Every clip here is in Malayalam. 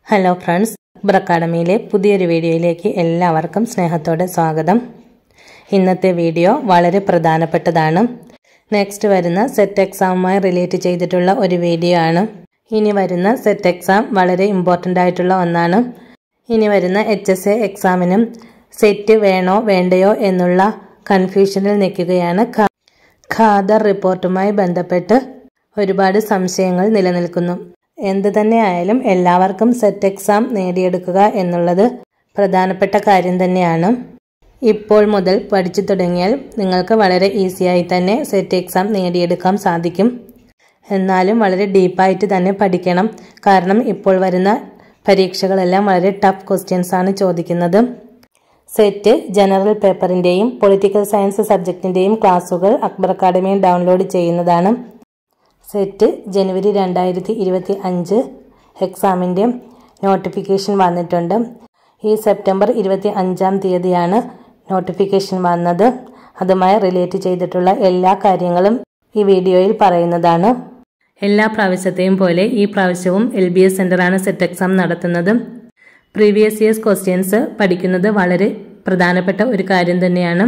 ഹലോ ഫ്രണ്ട്സ് അക്ബർ അക്കാഡമിയിലെ പുതിയൊരു വീഡിയോയിലേക്ക് എല്ലാവർക്കും സ്നേഹത്തോടെ സ്വാഗതം ഇന്നത്തെ വീഡിയോ വളരെ പ്രധാനപ്പെട്ടതാണ് നെക്സ്റ്റ് വരുന്ന സെറ്റ് എക്സാമുമായി റിലേറ്റ് ചെയ്തിട്ടുള്ള ഒരു വീഡിയോ ആണ് ഇനി വരുന്ന സെറ്റ് എക്സാം വളരെ ഇമ്പോർട്ടൻ്റ് ആയിട്ടുള്ള ഒന്നാണ് ഇനി വരുന്ന എച്ച് എസ് എ എക്സാമിനും സെറ്റ് വേണോ വേണ്ടയോ എന്നുള്ള കൺഫ്യൂഷനിൽ നിൽക്കുകയാണ് ഖാ- ഖാദർ റിപ്പോർട്ടുമായി ബന്ധപ്പെട്ട് ഒരുപാട് സംശയങ്ങൾ നിലനിൽക്കുന്നു എന്ത് തന്നെ ആയാലും എല്ലാവർക്കും സെറ്റ് എക്സാം നേടിയെടുക്കുക എന്നുള്ളത് പ്രധാനപ്പെട്ട കാര്യം തന്നെയാണ് ഇപ്പോൾ മുതൽ പഠിച്ചു തുടങ്ങിയാൽ നിങ്ങൾക്ക് വളരെ ഈസിയായി തന്നെ സെറ്റ് എക്സാം നേടിയെടുക്കാൻ സാധിക്കും എന്നാലും വളരെ ഡീപ്പായിട്ട് തന്നെ പഠിക്കണം കാരണം ഇപ്പോൾ വരുന്ന പരീക്ഷകളെല്ലാം വളരെ ടഫ് ക്വസ്റ്റ്യൻസ് ആണ് ചോദിക്കുന്നത് സെറ്റ് ജനറൽ പേപ്പറിൻ്റെയും പൊളിറ്റിക്കൽ സയൻസ് സബ്ജക്റ്റിൻ്റെയും ക്ലാസ്സുകൾ അക്ബർ അക്കാഡമിയിൽ ഡൗൺലോഡ് ചെയ്യുന്നതാണ് സെറ്റ് ജനുവരി രണ്ടായിരത്തി ഇരുപത്തി അഞ്ച് എക്സാമിൻ്റെ നോട്ടിഫിക്കേഷൻ വന്നിട്ടുണ്ട് ഈ സെപ്റ്റംബർ ഇരുപത്തി അഞ്ചാം തീയതിയാണ് നോട്ടിഫിക്കേഷൻ വന്നത് അതുമായി റിലേറ്റ് ചെയ്തിട്ടുള്ള എല്ലാ കാര്യങ്ങളും ഈ വീഡിയോയിൽ പറയുന്നതാണ് എല്ലാ പ്രാവശ്യത്തെയും പോലെ ഈ പ്രാവശ്യവും എൽ ബി എസ് സെൻ്ററാണ് സെറ്റ് എക്സാം നടത്തുന്നത് പ്രീവിയസ് ഇയേഴ്സ് ക്വസ്റ്റ്യൻസ് പഠിക്കുന്നത് വളരെ പ്രധാനപ്പെട്ട ഒരു കാര്യം തന്നെയാണ്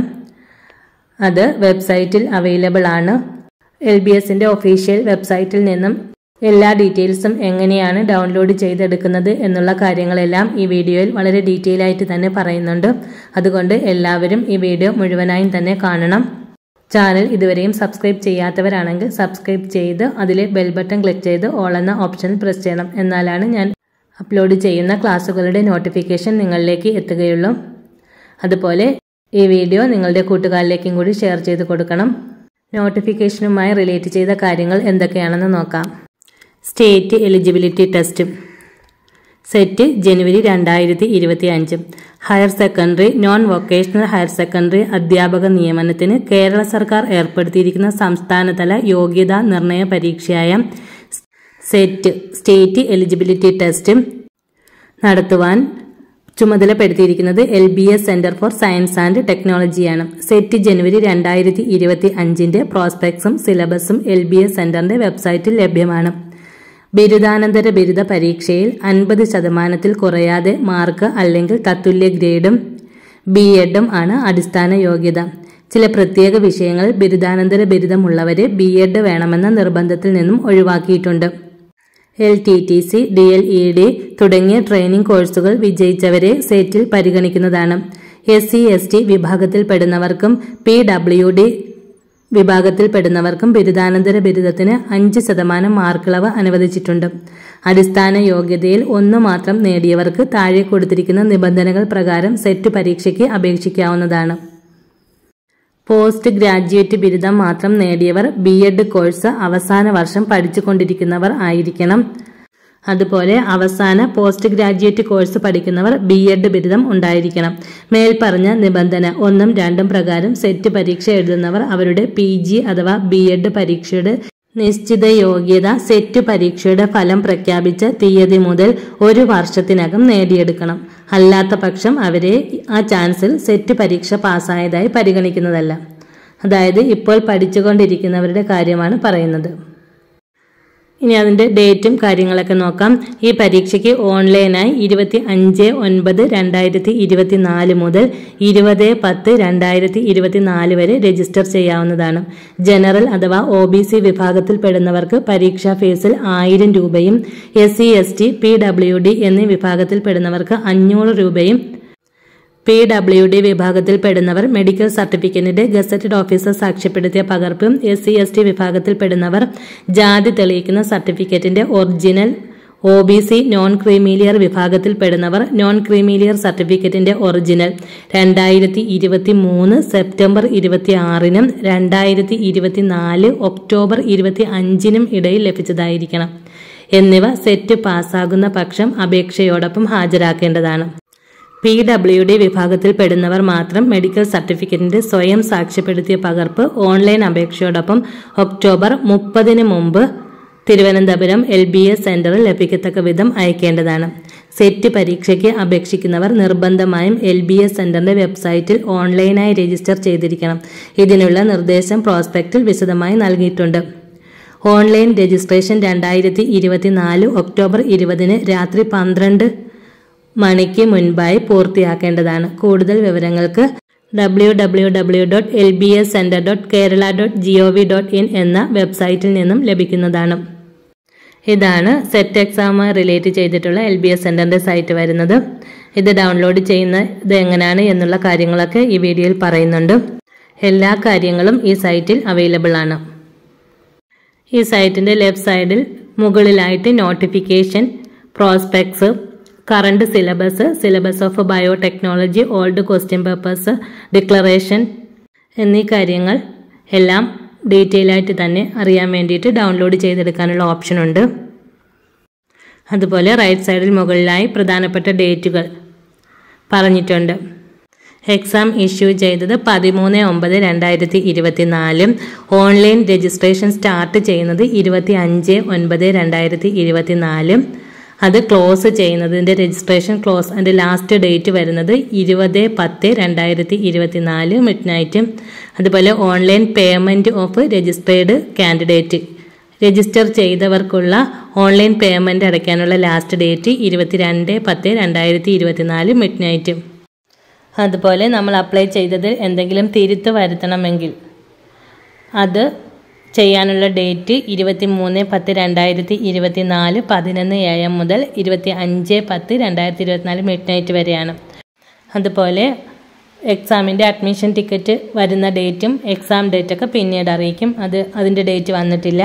അത് വെബ്സൈറ്റിൽ അവൈലബിൾ ആണ് എൽ ബി എസിൻ്റെ ഒഫീഷ്യൽ വെബ്സൈറ്റിൽ നിന്നും എല്ലാ ഡീറ്റെയിൽസും എങ്ങനെയാണ് ഡൗൺലോഡ് ചെയ്തെടുക്കുന്നത് എന്നുള്ള കാര്യങ്ങളെല്ലാം ഈ വീഡിയോയിൽ വളരെ ഡീറ്റെയിൽ ആയിട്ട് തന്നെ പറയുന്നുണ്ട് അതുകൊണ്ട് എല്ലാവരും ഈ വീഡിയോ മുഴുവനായും തന്നെ കാണണം ചാനൽ ഇതുവരെയും സബ്സ്ക്രൈബ് ചെയ്യാത്തവരാണെങ്കിൽ സബ്സ്ക്രൈബ് ചെയ്ത് അതിലെ ബെൽ ബട്ടൺ ക്ലിക്ക് ചെയ്ത് ഓൾ എന്ന ഓപ്ഷൻ പ്രസ് ചെയ്യണം എന്നാലാണ് ഞാൻ അപ്ലോഡ് ചെയ്യുന്ന ക്ലാസ്സുകളുടെ നോട്ടിഫിക്കേഷൻ നിങ്ങളിലേക്ക് എത്തുകയുള്ളൂ അതുപോലെ ഈ വീഡിയോ നിങ്ങളുടെ കൂട്ടുകാരിലേക്കും കൂടി ഷെയർ ചെയ്ത് കൊടുക്കണം നോട്ടിഫിക്കേഷനുമായി റിലേറ്റ് ചെയ്ത കാര്യങ്ങൾ എന്തൊക്കെയാണെന്ന് നോക്കാം സ്റ്റേറ്റ് എലിജിബിലിറ്റി ടെസ്റ്റ് സെറ്റ് ജനുവരി രണ്ടായിരത്തി ഇരുപത്തി അഞ്ച് higher secondary non vocational higher secondary അധ്യാപക നിയമനത്തിന് കേരള സർക്കാർ ഏർപ്പെടുത്തിയിരിക്കുന്ന സംസ്ഥാനതല യോഗ്യതാ നിർണയ പരീക്ഷയായ സെറ്റ് സ്റ്റേറ്റ് എലിജിബിലിറ്റി ടെസ്റ്റ് നടത്തുവാൻ ചുമതലപ്പെടുത്തിയിരിക്കുന്നത് L B S centre for science and ടെക്നോളജിയാണ് സെറ്റ് ജനുവരി രണ്ടായിരത്തി ഇരുപത്തി അഞ്ചിന്റെ പ്രോസ്പെക്ട്സും സിലബസും എൽ ബി എസ് സെന്ററിന്റെ വെബ്സൈറ്റിൽ ലഭ്യമാണ് ബിരുദാനന്തര ബിരുദ പരീക്ഷയിൽ അൻപത് ശതമാനത്തിൽ കുറയാതെ മാർക്ക് അല്ലെങ്കിൽ തത്തുല്യ ഗ്രേഡും ബി എഡും ആണ് അടിസ്ഥാന യോഗ്യത ചില പ്രത്യേക വിഷയങ്ങളിൽ ബിരുദാനന്തര ബിരുദമുള്ളവരെ ബി എഡ് വേണമെന്ന നിർബന്ധത്തിൽ നിന്നും ഒഴിവാക്കിയിട്ടുണ്ട് L T T C D L E D തുടങ്ങിയ ട്രെയിനിംഗ് കോഴ്സുകൾ വിജയിച്ചവരെ സെറ്റിൽ പരിഗണിക്കുന്നതാണ് എസ് സി എസ് ടി വിഭാഗത്തിൽപ്പെടുന്നവർക്കും പി ഡബ്ല്യു ഡി വിഭാഗത്തിൽപ്പെടുന്നവർക്കും ബിരുദാനന്തര ബിരുദത്തിന് അഞ്ച് ശതമാനം മാർക്കിളവ് അനുവദിച്ചിട്ടുണ്ട് അടിസ്ഥാന യോഗ്യതയിൽ ഒന്ന് മാത്രം നേടിയവർക്ക് താഴെ കൊടുത്തിരിക്കുന്ന നിബന്ധനകൾ പ്രകാരം സെറ്റ് പരീക്ഷയ്ക്ക് അപേക്ഷിക്കാവുന്നതാണ് പോസ്റ്റ് ഗ്രാജുവേറ്റ് ബിരുദം മാത്രം നേടിയവർ ബി എഡ് കോഴ്സ് അവസാന വർഷം പഠിച്ചുകൊണ്ടിരിക്കുന്നവർ ആയിരിക്കണം അതുപോലെ അവസാന പോസ്റ്റ് ഗ്രാജുവേറ്റ് കോഴ്സ് പഠിക്കുന്നവർ ബി എഡ് ബിരുദം ഉണ്ടായിരിക്കണം മേൽപ്പറഞ്ഞ നിബന്ധന ഒന്നും രണ്ടും പ്രകാരം സെറ്റ് പരീക്ഷ എഴുതുന്നവർ അവരുടെ പി ജി അഥവാ ബി എഡ് പരീക്ഷയുടെ നിശ്ചിത യോഗ്യത സെറ്റ് പരീക്ഷയുടെ ഫലം പ്രഖ്യാപിച്ച തീയതി മുതൽ ഒരു വർഷത്തിനകം നേടിയെടുക്കണം അല്ലാത്ത പക്ഷം അവരെ ആ ചാൻസിൽ സെറ്റ് പരീക്ഷ പാസ്സായതായി പരിഗണിക്കുന്നതല്ല അതായത് ഇപ്പോൾ പഠിച്ചുകൊണ്ടിരിക്കുന്നവരുടെ കാര്യമാണ് പറയുന്നത് ഇനി അതിൻ്റെ ഡേറ്റും കാര്യങ്ങളൊക്കെ നോക്കാം ഈ പരീക്ഷയ്ക്ക് ഓൺലൈനായി ഇരുപത്തി അഞ്ച് ഒൻപത് രണ്ടായിരത്തി ഇരുപത്തി നാല് മുതൽ ഇരുപത് പത്ത് രണ്ടായിരത്തി ഇരുപത്തി നാല് വരെ രജിസ്റ്റർ ചെയ്യാവുന്നതാണ് ജനറൽ അഥവാ ഒ ബി സി വിഭാഗത്തിൽപ്പെടുന്നവർക്ക് പരീക്ഷാ ഫീസിൽ ആയിരം രൂപയും S C S T P W D എന്നീ വിഭാഗത്തിൽപ്പെടുന്നവർക്ക് അഞ്ഞൂറ് രൂപയും പി ഡബ്ല്യു ഡി വിഭാഗത്തിൽപ്പെടുന്നവർ മെഡിക്കൽ സർട്ടിഫിക്കറ്റിന്റെ ഗസറ്റഡ് ഓഫീസർ സാക്ഷ്യപ്പെടുത്തിയ പകർപ്പും എസ് സി എസ് ടി വിഭാഗത്തിൽപ്പെടുന്നവർ ജാതി തെളിയിക്കുന്ന സർട്ടിഫിക്കറ്റിന്റെ original O B C non creamy layer വിഭാഗത്തിൽപ്പെടുന്നവർ നോൺ ക്രീമീലിയർ സർട്ടിഫിക്കറ്റിന്റെ ഒറിജിനൽ രണ്ടായിരത്തി ഇരുപത്തി മൂന്ന് സെപ്റ്റംബർ ഇരുപത്തി ആറിനും രണ്ടായിരത്തി ഇരുപത്തി നാല് ഒക്ടോബർ ഇരുപത്തി അഞ്ചിനും ഇടയിൽ ലഭിച്ചതായിരിക്കണം എന്നിവ സെറ്റ് പാസ്സാകുന്ന പക്ഷം അപേക്ഷയോടൊപ്പം ഹാജരാക്കേണ്ടതാണ് പി ഡബ്ല്യു ഡി വിഭാഗത്തിൽപ്പെടുന്നവർ മാത്രം മെഡിക്കൽ സർട്ടിഫിക്കറ്റിന്റെ സ്വയം സാക്ഷ്യപ്പെടുത്തിയ പകർപ്പ് ഓൺലൈൻ അപേക്ഷയോടൊപ്പം ഒക്ടോബർ മുപ്പതിന് മുമ്പ് തിരുവനന്തപുരം എൽ ബി എസ് സെന്ററിൽ ലഭിക്കത്തക്ക വിധം അയക്കേണ്ടതാണ് സെറ്റ് പരീക്ഷയ്ക്ക് അപേക്ഷിക്കുന്നവർ നിർബന്ധമായും എൽ ബി എസ് സെന്ററിന്റെ വെബ്സൈറ്റിൽ ഓൺലൈനായി രജിസ്റ്റർ ചെയ്തിരിക്കണം ഇതിനുള്ള നിർദ്ദേശം പ്രോസ്പെക്റ്റിൽ വിശദമായി നൽകിയിട്ടുണ്ട് ഓൺലൈൻ രജിസ്ട്രേഷൻ രണ്ടായിരത്തി ഇരുപത്തിനാല് ഒക്ടോബർ ഇരുപതിന് രാത്രി പന്ത്രണ്ട് മണിക്ക് മുൻപായി പൂർത്തിയാക്കേണ്ടതാണ് കൂടുതൽ വിവരങ്ങൾക്ക് W W W dot L B S centre dot Kerala dot G O V dot in എന്ന വെബ്സൈറ്റിൽ നിന്നും ലഭിക്കുന്നതാണ് ഇതാണ് സെറ്റ് എക്സാമുമായി റിലേറ്റ് ചെയ്തിട്ടുള്ള എൽ ബി എസ് സെൻറ്ററിൻ്റെ സൈറ്റ് വരുന്നത് ഇത് ഡൗൺലോഡ് ചെയ്യുന്നത് എങ്ങനെയാണ് എന്നുള്ള കാര്യങ്ങളൊക്കെ ഈ വീഡിയോയിൽ പറയുന്നുണ്ട് എല്ലാ കാര്യങ്ങളും ഈ സൈറ്റിൽ അവൈലബിൾ ആണ് ഈ സൈറ്റിൻ്റെ ലെഫ്റ്റ് സൈഡിൽ മുകളിലായിട്ട് notification prospectus current syllabus syllabus of biotechnology old question papers declaration എന്നീ കാര്യങ്ങൾ എല്ലാം ഡീറ്റെയിൽ ആയിട്ട് തന്നെ അറിയാൻ വേണ്ടിയിട്ട് ഡൗൺലോഡ് ചെയ്തെടുക്കാനുള്ള ഓപ്ഷൻ ഉണ്ട് അതുപോലെ റൈറ്റ് സൈഡിൽ മുകളിലായി പ്രധാനപ്പെട്ട ഡേറ്റുകൾ പറഞ്ഞിട്ടുണ്ട് എക്സാം ഇഷ്യൂ ചെയ്തത് പതിമൂന്ന് ഒമ്പത് രണ്ടായിരത്തി ഇരുപത്തിനാലും ഓൺലൈൻ രജിസ്ട്രേഷൻ സ്റ്റാർട്ട് ചെയ്യുന്നത് ഇരുപത്തി അഞ്ച് ഒൻപത് രണ്ടായിരത്തി ഇരുപത്തിനാലും അത് ക്ലോസ് ചെയ്യുന്നതിൻ്റെ രജിസ്ട്രേഷൻ ക്ലോസ് അതിൻ്റെ ലാസ്റ്റ് ഡേറ്റ് വരുന്നത് ഇരുപത് പത്ത് രണ്ടായിരത്തി ഇരുപത്തിനാല് മിഡ് നൈറ്റ് അതുപോലെ online payment of registered candidate register ചെയ്തവർക്കുള്ള ഓൺലൈൻ പേയ്മെൻറ്റ് അടയ്ക്കാനുള്ള ലാസ്റ്റ് ഡേറ്റ് ഇരുപത്തിരണ്ട് പത്ത് രണ്ടായിരത്തി ഇരുപത്തിനാല് മിഡ് നൈറ്റ് അതുപോലെ നമ്മൾ അപ്ലൈ ചെയ്തത് എന്തെങ്കിലും തിരുത്ത് വരുത്തണമെങ്കിൽ അത് ചെയ്യാനുള്ള ഡേറ്റ് ഇരുപത്തി മൂന്ന് പത്ത് രണ്ടായിരത്തി ഇരുപത്തി നാല് പതിനൊന്ന് എ എം മുതൽ ഇരുപത്തി അഞ്ച് പത്ത് രണ്ടായിരത്തി ഇരുപത്തിനാല് മിഡ് നൈറ്റ് വരെയാണ് അതുപോലെ എക്സാമിൻ്റെ അഡ്മിഷൻ ടിക്കറ്റ് വരുന്ന ഡേറ്റും എക്സാം ഡേറ്റൊക്കെ പിന്നീട് അറിയിക്കും അത് അതിൻ്റെ ഡേറ്റ് വന്നിട്ടില്ല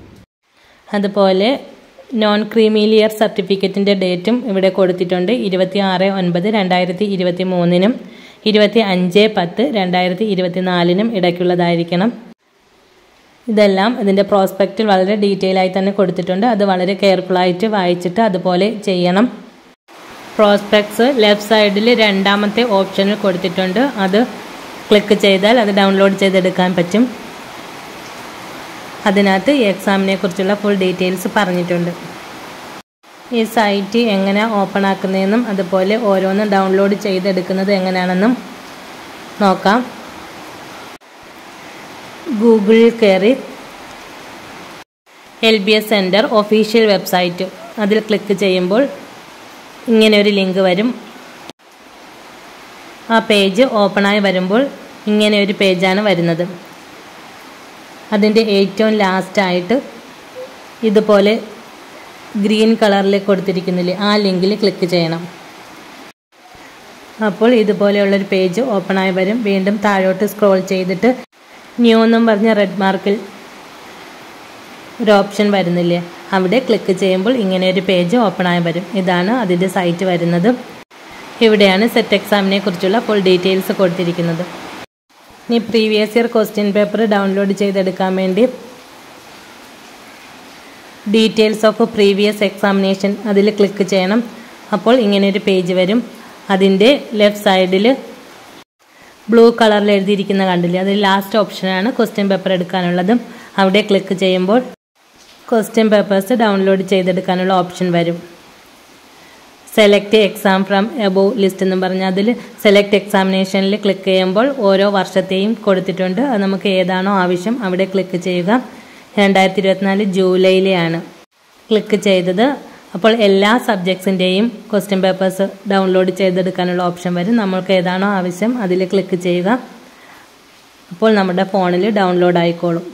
അതുപോലെ നോൺ ക്രീമീലിയർ സർട്ടിഫിക്കറ്റിൻ്റെ ഡേറ്റും ഇവിടെ കൊടുത്തിട്ടുണ്ട് ഇരുപത്തി ആറ് ഒൻപത് രണ്ടായിരത്തി ഇരുപത്തി മൂന്നിനും ഇരുപത്തി അഞ്ച് പത്ത് രണ്ടായിരത്തി ഇരുപത്തി നാലിനും ഇടയ്ക്കുള്ളതായിരിക്കണം ഇതെല്ലാം ഇതിൻ്റെ പ്രോസ്പെക്റ്റിൽ വളരെ ഡീറ്റെയിൽ ആയി തന്നെ കൊടുത്തിട്ടുണ്ട് അത് വളരെ കെയർഫുള്ളായിട്ട് വായിച്ചിട്ട് അതുപോലെ ചെയ്യണം പ്രോസ്പെക്ട്സ് ലെഫ്റ്റ് സൈഡിൽ രണ്ടാമത്തെ ഓപ്ഷനിൽ കൊടുത്തിട്ടുണ്ട് അത് ക്ലിക്ക് ചെയ്താൽ അത് ഡൗൺലോഡ് ചെയ്തെടുക്കാൻ പറ്റും അതിനകത്ത് ഈ എക്സാമിനെ കുറിച്ചുള്ള ഫുൾ ഡീറ്റെയിൽസ് പറഞ്ഞിട്ടുണ്ട് ഈ സൈറ്റ് എങ്ങനെ ഓപ്പൺ ആക്കുന്നതെന്നും അതുപോലെ ഓരോന്നും ഡൗൺലോഡ് ചെയ്തെടുക്കുന്നത് എങ്ങനെയാണെന്നും നോക്കാം ഗൂഗിളിൽ കയറി L B S centre official website അതിൽ ക്ലിക്ക് ചെയ്യുമ്പോൾ ഇങ്ങനെ ഒരു ലിങ്ക് വരും ആ പേജ് ഓപ്പണായി വരുമ്പോൾ ഇങ്ങനെ ഒരു പേജാണ് വരുന്നത് അതിൻ്റെ ഏറ്റവും ലാസ്റ്റായിട്ട് ഇതുപോലെ ഗ്രീൻ കളറിൽ കൊടുത്തിരിക്കുന്നില്ലേ ആ ലിങ്കിൽ ക്ലിക്ക് ചെയ്യണം അപ്പോൾ ഇതുപോലെയുള്ളൊരു പേജ് ഓപ്പണായി വരും വീണ്ടും താഴോട്ട് സ്ക്രോൾ ചെയ്തിട്ട് ന്യൂ എന്നും പറഞ്ഞ റെഡ് മാർക്കിൽ ഒരു ഓപ്ഷൻ വരുന്നില്ലേ അവിടെ ക്ലിക്ക് ചെയ്യുമ്പോൾ ഇങ്ങനെ ഒരു പേജ് ഓപ്പണായി വരും ഇതാണ് അതിൻ്റെ സൈറ്റ് വരുന്നത് ഇവിടെയാണ് സെറ്റ് എക്സാമിനെ കുറിച്ചുള്ള ഫുൾ ഡീറ്റെയിൽസ് കൊടുത്തിരിക്കുന്നത് ഇനി previous year question paper download ചെയ്തെടുക്കാൻ വേണ്ടി ഡീറ്റെയിൽസ് ഓഫ് പ്രീവിയസ് എക്സാമിനേഷൻ അതിൽ ക്ലിക്ക് ചെയ്യണം അപ്പോൾ ഇങ്ങനെ ഒരു പേജ് വരും അതിൻ്റെ ലെഫ്റ്റ് സൈഡിൽ ബ്ലൂ കളറിൽ എഴുതിയിരിക്കുന്ന കണ്ടില്ലേ അതിൽ ലാസ്റ്റ് ഓപ്ഷനാണ് ക്വസ്റ്റ്യൻ പേപ്പർ എടുക്കാനുള്ളത് അവിടെ ക്ലിക്ക് ചെയ്യുമ്പോൾ ക്വസ്റ്റ്യൻ പേപ്പേഴ്സ് ഡൗൺലോഡ് ചെയ്തെടുക്കാനുള്ള ഓപ്ഷൻ വരും select exam from above list എന്ന് പറഞ്ഞാൽ അതിൽ സെലക്ട് എക്സാമിനേഷനിൽ ക്ലിക്ക് ചെയ്യുമ്പോൾ ഓരോ വർഷത്തെയും കൊടുത്തിട്ടുണ്ട് അത് നമുക്ക് ഏതാണോ ആവശ്യം അവിടെ ക്ലിക്ക് ചെയ്യുക രണ്ടായിരത്തി ഇരുപത്തിനാല് ജൂലൈയിലെയാണ് ക്ലിക്ക് ചെയ്തത് അപ്പോൾ എല്ലാ സബ്ജക്ട്സിൻ്റെയും ക്വസ്റ്റ്യൻ പേപ്പേഴ്സ് ഡൗൺലോഡ് ചെയ്തെടുക്കാനുള്ള ഓപ്ഷൻ വരും നമ്മൾക്ക് ഏതാണോ ആവശ്യം അതിൽ ക്ലിക്ക് ചെയ്യുക അപ്പോൾ നമ്മുടെ ഫോണിൽ ഡൗൺലോഡ് ആയിക്കോളും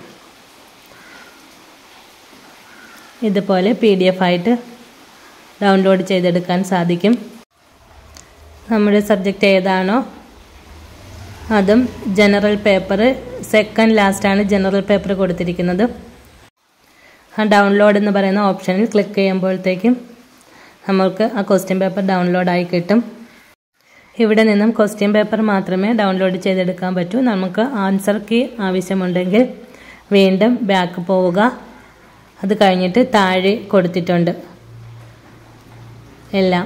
ഇതുപോലെ പി ഡി എഫ് ആയിട്ട് ഡൗൺലോഡ് ചെയ്തെടുക്കാൻ സാധിക്കും നമ്മുടെ സബ്ജക്റ്റ് ഏതാണോ അതും ജനറൽ പേപ്പർ സെക്കൻഡ് ലാസ്റ്റാണ് ജനറൽ പേപ്പർ കൊടുത്തിരിക്കുന്നത് ആ ഡൗൺലോഡ് എന്ന് പറയുന്ന ഓപ്ഷനിൽ ക്ലിക്ക് ചെയ്യുമ്പോഴത്തേക്കും നമുക്ക് ആ ക്വസ്റ്റ്യൻ പേപ്പർ ഡൗൺലോഡ് ആയി കിട്ടും ഇവിടെ നിന്നും ക്വസ്റ്റ്യൻ പേപ്പർ മാത്രമേ ഡൗൺലോഡ് ചെയ്തെടുക്കാൻ പറ്റൂ നമുക്ക് ആൻസർ കീ ആവശ്യമുണ്ടെങ്കിൽ വീണ്ടും ബാക്ക് പോവുക അത് കഴിഞ്ഞിട്ട് താഴെ കൊടുത്തിട്ടുണ്ട് എല്ലാം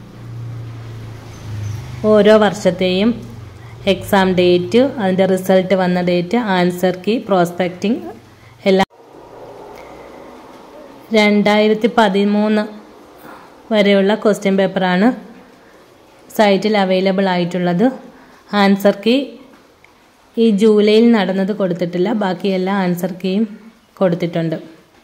ഓരോ വർഷത്തെയും എക്സാം ഡേറ്റ് അതിൻ്റെ റിസൾട്ട് വന്ന ഡേറ്റ് ആൻസർ കീ പ്രോസ്പെക്റ്റിംഗ് എല്ലാം രണ്ടായിരത്തി പതിമൂന്ന് വരെയുള്ള ക്വസ്റ്റ്യൻ പേപ്പറാണ് സൈറ്റിൽ അവൈലബിൾ ആയിട്ടുള്ളത് ആൻസർ കീ ഈ ജൂലൈയിൽ നടന്നത് കൊടുത്തിട്ടില്ല ബാക്കി എല്ലാ ആൻസർ കീയും കൊടുത്തിട്ടുണ്ട്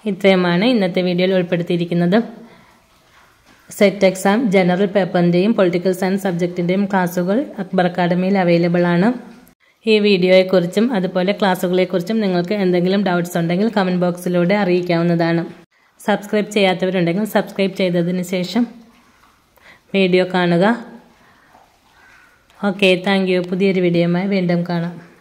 ഇത്രയുമാണ് ഇന്നത്തെ വീഡിയോയിൽ ഉൾപ്പെടുത്തിയിരിക്കുന്നത് സെറ്റ് എക്സാം ജനറൽ പേപ്പറിൻ്റെയും പൊളിറ്റിക്കൽ സയൻസ് സബ്ജക്റ്റിൻ്റെയും ക്ലാസ്സുകൾ അക്ബർ അക്കാഡമിയിൽ അവൈലബിൾ ആണ് ഈ വീഡിയോയെക്കുറിച്ചും അതുപോലെ ക്ലാസ്സുകളെക്കുറിച്ചും നിങ്ങൾക്ക് എന്തെങ്കിലും ഡൗട്ട്സ് ഉണ്ടെങ്കിൽ കമൻറ്റ് ബോക്സിലൂടെ അറിയിക്കാവുന്നതാണ് സബ്സ്ക്രൈബ് ചെയ്യാത്തവരുണ്ടെങ്കിൽ സബ്സ്ക്രൈബ് ചെയ്തതിന് ശേഷം വീഡിയോ കാണുക ഓക്കെ താങ്ക് യു പുതിയൊരു വീഡിയോയുമായി വീണ്ടും കാണാം